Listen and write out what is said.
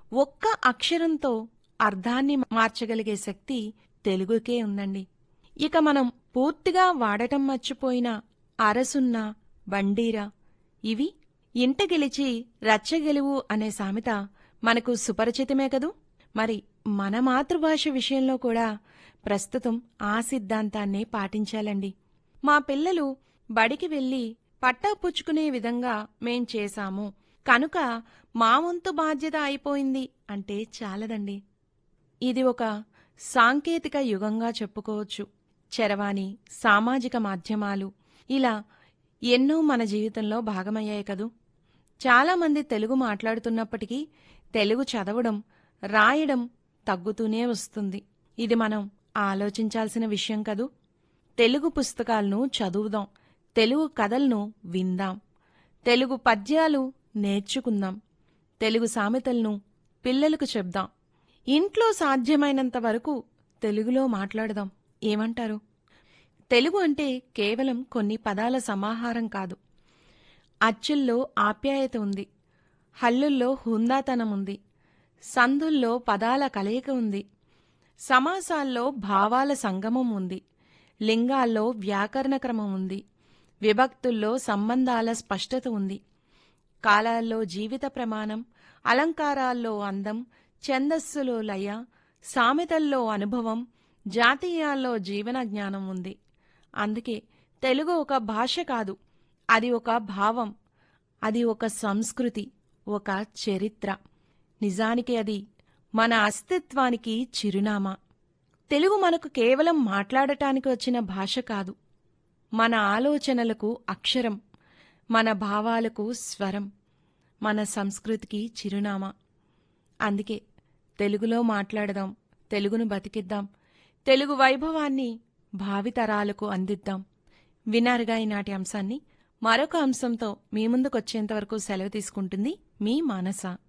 ఒక్క అక్షరంతో అర్థాన్ని మార్చగలిగే శక్తి తెలుగుకే ఉందండి ఇక మనం పూర్తిగా వాడటం మర్చిపోయిన అరసున్న బండీరా ఇవి ఇంట గెలిచి రచ్చగెలువు అనే సామెత మనకు సుపరిచితమే కదూ మరి మన మాతృభాష విషయంలో కూడా ప్రస్తుతం ఆ సిద్ధాంతాన్నే పాటించాలండి మా పిల్లలు బడికి వెళ్లి పట్టా పుచ్చుకునే విధంగా మేం చేశాము కనుక మా వంతు బాధ్యత అయిపోయింది అంటే చాలదండి ఇది ఒక సాంకేతిక యుగంగా చెప్పుకోవచ్చు చరవాణి సామాజిక మాధ్యమాలు ఇలా ఎన్నో మన జీవితంలో భాగమయ్యాయి కదూ చాలామంది తెలుగు మాట్లాడుతున్నప్పటికీ తెలుగు చదవడం రాయడం తగ్గుతూనే వస్తుంది ఇది మనం ఆలోచించాల్సిన విషయం కదూ తెలుగు పుస్తకాలను చదువుదాం తెలుగు కథలను విందాం తెలుగు పద్యాలు నేర్చుకుందాం తెలుగు సామెతలను పిల్లలకు చెప్దాం ఇంట్లో సాధ్యమైనంత వరకు తెలుగులో మాట్లాడదాం ఏమంటారు తెలుగు అంటే కేవలం కొన్ని పదాల సమాహారం కాదు అచ్చుల్లో ఆప్యాయత ఉంది హల్లుల్లో హుందాతనం ఉంది సందుల్లో పదాల కలయిక ఉంది సమాసాల్లో భావాల సంగమం ఉంది లింగాల్లో వ్యాకరణ క్రమం ఉంది విభక్తుల్లో సంబంధాల స్పష్టత ఉంది కాలాల్లో జీవిత ప్రమాణం అలంకారాల్లో అందం ఛందస్సులో లయ సామెతల్లో అనుభవం జాతీయాల్లో జీవన జ్ఞానం ఉంది అందుకే తెలుగు ఒక భాష కాదు అది ఒక భావం అది ఒక సంస్కృతి ఒక చరిత్ర నిజానికి అది మన అస్తిత్వానికి చిరునామా తెలుగు మనకు కేవలం మాట్లాడటానికి వచ్చిన భాష కాదు మన ఆలోచనలకు అక్షరం మన భావాలకు స్వరం మన సంస్కృతికి చిరునామా అందుకే తెలుగులో మాట్లాడదాం తెలుగును బతికిద్దాం తెలుగు వైభవాన్ని భావితరాలకు అందిద్దాం వినారుగా ఈనాటి అంశాన్ని మరొక అంశంతో మీ ముందుకొచ్చేంతవరకు సెలవు తీసుకుంటుంది మీ మానస